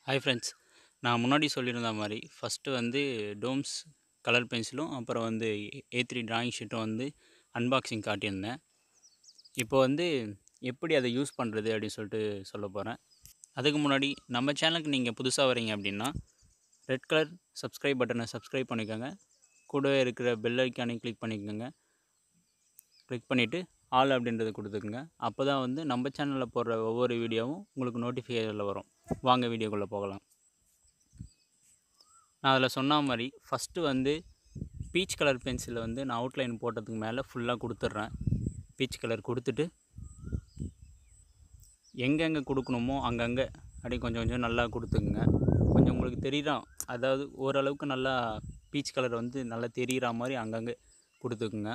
hi friends நான் முன்னாடி சொல்லியிருந்த மாதிரி ஃபஸ்ட்டு வந்து டோம்ஸ் கலர் பென்சிலும் அப்புறம் வந்து ஏ த்ரீ டிராயிங் ஷீட்டும் வந்து அன்பாக்சிங் காட்டியிருந்தேன் இப்போ வந்து எப்படி அதை யூஸ் பண்ணுறது அப்படின்னு சொல்லிட்டு சொல்ல போகிறேன் அதுக்கு முன்னாடி நம்ம சேனலுக்கு நீங்கள் புதுசாக வரீங்க அப்படின்னா ரெட் கலர் சப்ஸ்கிரைப் பட்டனை சப்ஸ்கிரைப் பண்ணிக்கோங்க கூடவே இருக்கிற பெல் ஐக்கானையும் கிளிக் பண்ணிக்கோங்க கிளிக் பண்ணிவிட்டு ஆல் அப்படின்றத கொடுத்துக்குங்க அப்போ தான் வந்து நம்ம சேனலில் போடுற ஒவ்வொரு வீடியோவும் உங்களுக்கு நோட்டிஃபிகேஷனில் வரும் வாங்க வீடியோக்குள்ளே போகலாம் நான் அதில் சொன்ன மாதிரி ஃபஸ்ட்டு வந்து பீச் கலர் பென்சிலை வந்து நான் அவுட்லைன் போட்டதுக்கு மேலே ஃபுல்லாக கொடுத்துட்றேன் பீச் கலர் கொடுத்துட்டு எங்கெங்கே கொடுக்கணுமோ அங்கங்கே அப்படியே கொஞ்சம் கொஞ்சம் நல்லா கொடுத்துக்குங்க கொஞ்சம் உங்களுக்கு தெரியுறா அதாவது ஓரளவுக்கு நல்லா பீச் கலர் வந்து நல்லா தெரிகிற மாதிரி அங்கங்கே கொடுத்துக்குங்க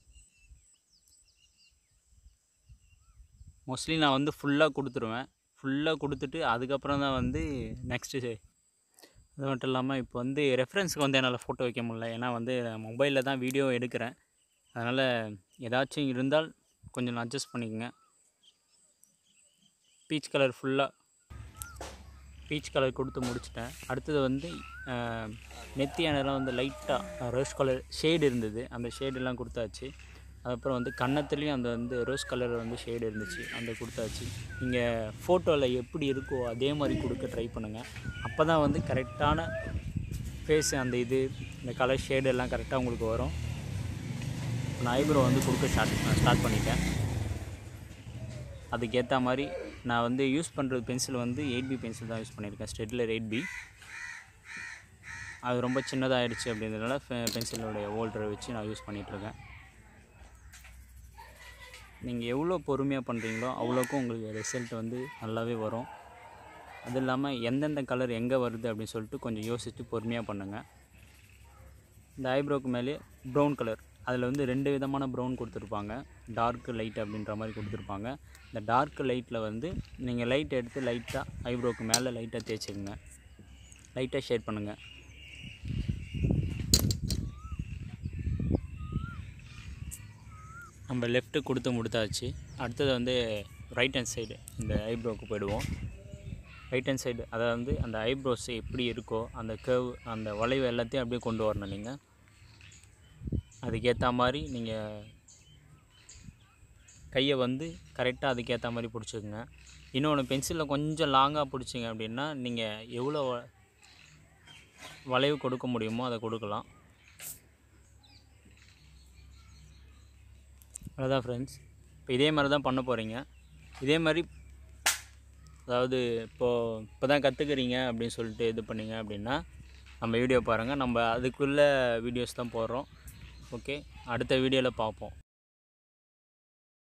மோஸ்ட்லி நான் வந்து ஃபுல்லாக கொடுத்துருவேன் ஃபுல்லாக கொடுத்துட்டு அதுக்கப்புறம் தான் வந்து நெக்ஸ்ட்டு அது மட்டும் இல்லாமல் இப்போ வந்து ரெஃபரன்ஸுக்கு வந்து என்னால் ஃபோட்டோ வைக்க முடியல ஏன்னா வந்து மொபைலில் தான் வீடியோ எடுக்கிறேன் அதனால் ஏதாச்சும் இருந்தால் கொஞ்சம் அட்ஜஸ்ட் பண்ணிக்கோங்க பீச் கலர் ஃபுல்லாக பீச் கலர் கொடுத்து முடிச்சிட்டேன் அடுத்தது வந்து அஹ், நெத்தி அணைலாம் வந்து லைட்டாக ரோஸ் கலர் ஷேடு இருந்தது அந்த ஷேடெல்லாம் கொடுத்தாச்சு அதுக்கப்புறம் வந்து கன்னத்துலேயும் அந்த வந்து ரோஸ் கலர் வந்து ஷேடு இருந்துச்சு அந்த கொடுத்தாச்சு நீங்கள் ஃபோட்டோவில் எப்படி இருக்கோ அதே மாதிரி கொடுக்க ட்ரை பண்ணுங்கள் அப்போ தான் வந்து கரெக்டான ஃபேஸ் அந்த இது இந்த கலர் ஷேடு எல்லாம் கரெக்டாக உங்களுக்கு வரும் நான் ஐப்ரோ வந்து கொடுக்க ஸ்டார்ட் ஸ்டார்ட் பண்ணிட்டேன் அதுக்கேற்ற மாதிரி நான் வந்து யூஸ் பண்ணுறது பென்சில் வந்து எயிட் பி பென்சில் தான் யூஸ் பண்ணியிருக்கேன் ஸ்டெட்லர் எயிட் பி அது ரொம்ப சின்னதாகிடுச்சு அப்படின்றதுனால பென்சிலோடைய ஹோல்டரை வச்சு நான் யூஸ் பண்ணிகிட்ருக்கேன் நீங்கள் எவ்வளோ பொறுமையாக பண்ணுறீங்களோ அவ்வளோக்கும் உங்களுக்கு ரிசல்ட் வந்து நல்லாவே வரும் அது இல்லாமல் எந்தெந்த கலர் எங்கே வருது அப்படின்னு சொல்லிட்டு கொஞ்சம் யோசித்து பொறுமையாக பண்ணுங்கள் இந்த ஐப்ரோக்கு மேலே ப்ரௌன் கலர் அதில் வந்து ரெண்டு விதமான ப்ரௌன் கொடுத்துருப்பாங்க டார்க்கு லைட் அப்படின்ற மாதிரி கொடுத்துருப்பாங்க இந்த டார்க் லைட்டில் வந்து நீங்கள் லைட் எடுத்து லைட்டாக ஐப்ரோக்கு மேலே லைட்டாக தேய்ச்சிக்கோங்க லைட்டாக ஷேட் பண்ணுங்கள் நம்ம லெஃப்ட்டு கொடுத்து முடித்தாச்சு அடுத்தது வந்து ரைட் ஹேண்ட் சைடு இந்த ஐப்ரோவுக்கு போயிடுவோம் ரைட் ஹேண்ட் சைடு அதாவது வந்து அந்த ஐப்ரோஸ் எப்படி இருக்கோ அந்த கர்வ் அந்த வளைவு எல்லாத்தையும் அப்படியே கொண்டு வரணும் நீங்கள் அதுக்கேற்ற மாதிரி நீங்கள் கையை வந்து கரெக்டாக அதுக்கேற்ற மாதிரி பிடிச்சிக்கோங்க இன்னொன்று பென்சிலில் கொஞ்சம் லாங்காக பிடிச்சிங்க அப்படின்னா நீங்கள் எவ்வளோ வ- வளைவு கொடுக்க முடியுமோ அதை கொடுக்கலாம் அவ்வளோதான் ஃப்ரெண்ட்ஸ் இப்போ இதே மாதிரி தான் பண்ண போகிறீங்க இதே மாதிரி அதாவது இப்போது இப்போ தான் கற்றுக்குறீங்க அப்படின்னு சொல்லிட்டு இது பண்ணீங்க அப்படின்னா நம்ம வீடியோ பாருங்கள் நம்ம அதுக்குள்ளே வீடியோஸ் தான் போடுறோம் ஓகே அடுத்த வீடியோவில் பார்ப்போம்